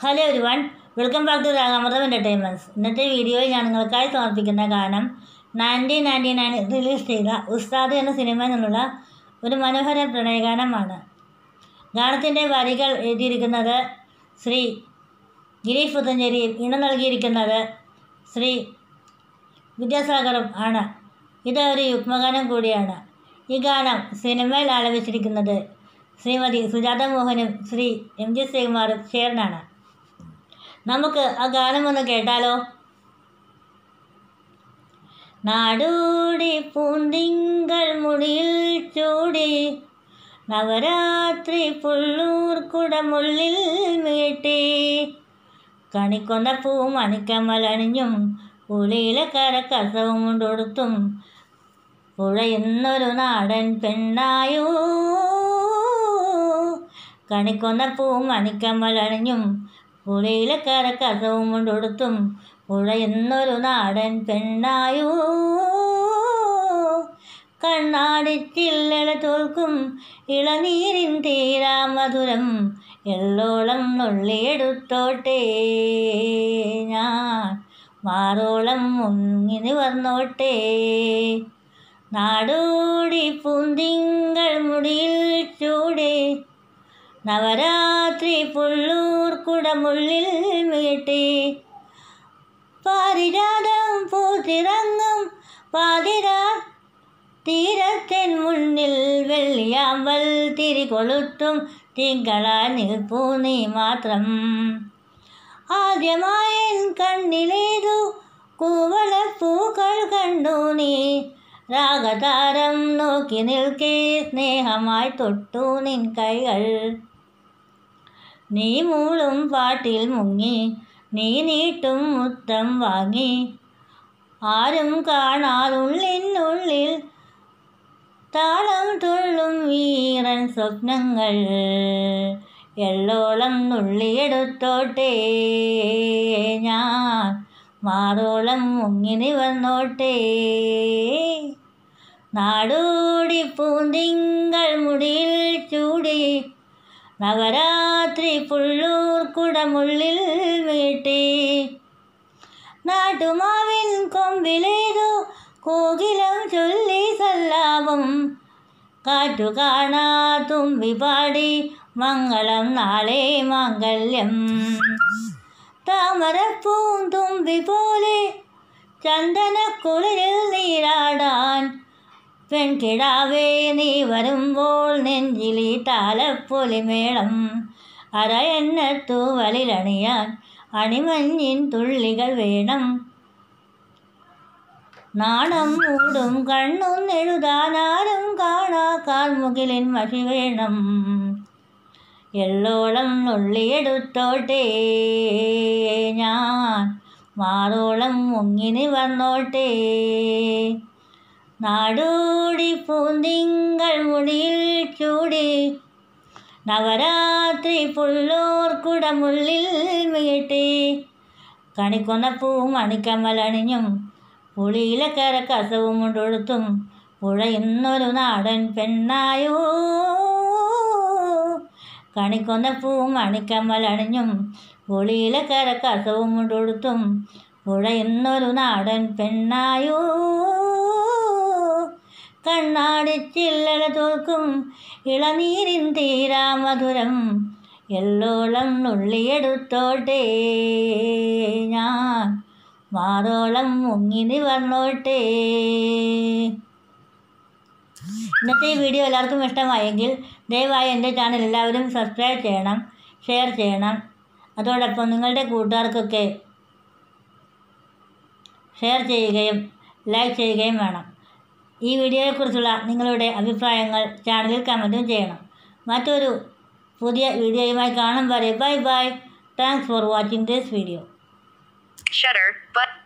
hello everyone welcome back to Ragamritham entertainments ഇന്നത്തെ വീഡിയോയിൽ ഞാൻ നിങ്ങൾക്കായി സമർപ്പിക്കുന്ന ഗാനം നയൻറ്റീൻ നയൻറ്റി നയൻ റിലീസ് ചെയ്ത ഉസ്താദ് എന്ന സിനിമയിൽ നിന്നുള്ള ഒരു മനോഹര പ്രണയഗാനമാണ് ഗാനത്തിൻ്റെ വരികൾ എഴുതിയിരിക്കുന്നത് ശ്രീ ഗിരീഷ് പുത്തഞ്ചേരിയും ഇണം നൽകിയിരിക്കുന്നത് ശ്രീ വിദ്യാസാഗറും ആണ് ഇത് ഒരു യുഗ്മഗാനം കൂടിയാണ് ഈ ഗാനം സിനിമയിൽ ആലപിച്ചിരിക്കുന്നത് ശ്രീമതി സുജാത മോഹനും ശ്രീ എം ജി ശ്രീകുമാറും ചേർന്നാണ് നമുക്ക് ആ ഗാനം ഒന്ന് കേട്ടാലോ നാടോടി പൂന്തിങ്കൾ മുടിയിൽ ചൂടി നവരാത്രി പുള്ളൂർ കുടമുള്ളിൽ മീട്ടി കണിക്കൊന്ന പൂ മണിക്കമ്മലണിഞ്ഞും പുളിയിലെ കരക്കസവും കൊണ്ടൊടുത്തും പുഴയുന്നൊരു നാടൻ പെണ്ണായോ കണിക്കൊന്ന പൂ മണിക്കമ്മലണിഞ്ഞും പുളിയിലെ കരക്കസവും കൊണ്ടൊടുത്തും പുഴയുന്നൊരു നാടൻ പെണ്ണായോ കണ്ണാടിച്ചില്ലള തോൽക്കും ഇളനീരിൻ തീരാമധുരം എള്ളോളം നുള്ളിയെടുത്തോട്ടെ ഞാൻ മാറോളം മുങ്ങിനി വന്നോട്ടെ നാടോടി പൂന്തിങ്കൾ മുടിയിൽ ചൂടി നവരാത്രി പുള്ളൂർ കുടമുള്ളിൽ മീട്ടി പാരിജാതം പൂത്തിറങ്ങും പാതിരാ തീരത്തിൻ മുന്നിൽ വെള്ളിയാമ്പൽ തിരികൊളുത്തും തിങ്കളാൽ നിൽപ്പൂ നീ മാത്രം ആദ്യമായി കണ്ണിലേതു കൂവളപ്പൂക്കൾ കണ്ടു നീ രാഗതാരം നോക്കി നിൽക്കേ സ്നേഹമായി തൊട്ടു നിൻ കൈകൾ നീ മൂളും പാട്ടിൽ മുങ്ങി നീ നീട്ടും മുത്തം വാങ്ങി ആരും കാണാതുള്ളിനുള്ളിൽ താളം തുള്ളും വീറൻ സ്വപ്നങ്ങൾ എള്ളോളം നുള്ളിയെടുത്തോട്ടെ ഞാൻ മാറോളം മുങ്ങിനി വന്നോട്ടെ നാടോടി പൂന്തിങ്കൾ മുടിയിൽ ചൂടി നവരാത്രി പുള്ളൂർ കുടമുള്ളിൽ വീട്ടി നാട്ടുമാവിൻ കൊമ്പിലേതു കോകിലം ചൊല്ലി സല്ലാപം കാറ്റു കാണാ തുമ്പി പാടി മംഗളം നാളെ മാംഗല്യം താമരപ്പൂം തുമ്പി പോലെ ചന്ദനക്കുളിരിൽ നീരാടാൻ പെൺകിടാവേ നീ വരുമ്പോൾ നെഞ്ചിലി താലപ്പൊലിമേളം അരയെണ്ണത്തു വലിലണിയാൻ അണിമഞ്ഞിൻ തുള്ളികൾ വേണം നാണം മൂടും കണ്ണും എഴുതാനാരും കാണാ കാൽമുകിലിൻ മഷി വേണം എള്ളോളം നുള്ളിയെടുത്തോട്ടെ ഞാൻ മാറോളം മുങ്ങിനി വന്നോട്ടെ നാടോടി പൂന്തിങ്കൾ മുടിയിൽ ചൂടി നവരാത്രി പുള്ളോർ കുടമുള്ളിൽ മീട്ടി കണിക്കൊന്ന പൂ മണിക്കമ്മലണിഞ്ഞും പുളിയിലെ കരക്കസവും കൊണ്ടൊടുത്തും പുഴയുന്നൊരു നാടൻ പെണ്ണായോ കണിക്കൊന്ന പൂ മണിക്കമ്മലണിഞ്ഞും പുളിയിലെ കരക്കസവും കൊണ്ടൊടുത്തും പുഴയുന്നൊരു നാടൻ പെണ്ണായോ കണ്ണാടിച്ചില്ലല തോൽക്കും ഇളനീരിൻ തീരാമധുരം എള്ളോളം നുള്ളിയെടുത്തോട്ടെ ഞാൻ മാറോളം മുങ്ങിനി വന്നോട്ടെ ഇന്നത്തെ ഈ വീഡിയോ എല്ലാവർക്കും ഇഷ്ടമായെങ്കിൽ ദയവായി എൻ്റെ ചാനൽ എല്ലാവരും സബ്സ്ക്രൈബ് ചെയ്യണം ഷെയർ ചെയ്യണം അതോടൊപ്പം നിങ്ങളുടെ കൂട്ടുകാർക്കൊക്കെ ഷെയർ ചെയ്യുകയും ലൈക്ക് ചെയ്യുകയും വേണം ഈ വീഡിയോയെക്കുറിച്ചുള്ള നിങ്ങളുടെ അഭിപ്രായങ്ങൾ ചാനലിൽ കമൻറ്റും ചെയ്യണം മറ്റൊരു പുതിയ വീഡിയോയുമായി കാണും വരെ bye bye thanks for watching this video Shutter, but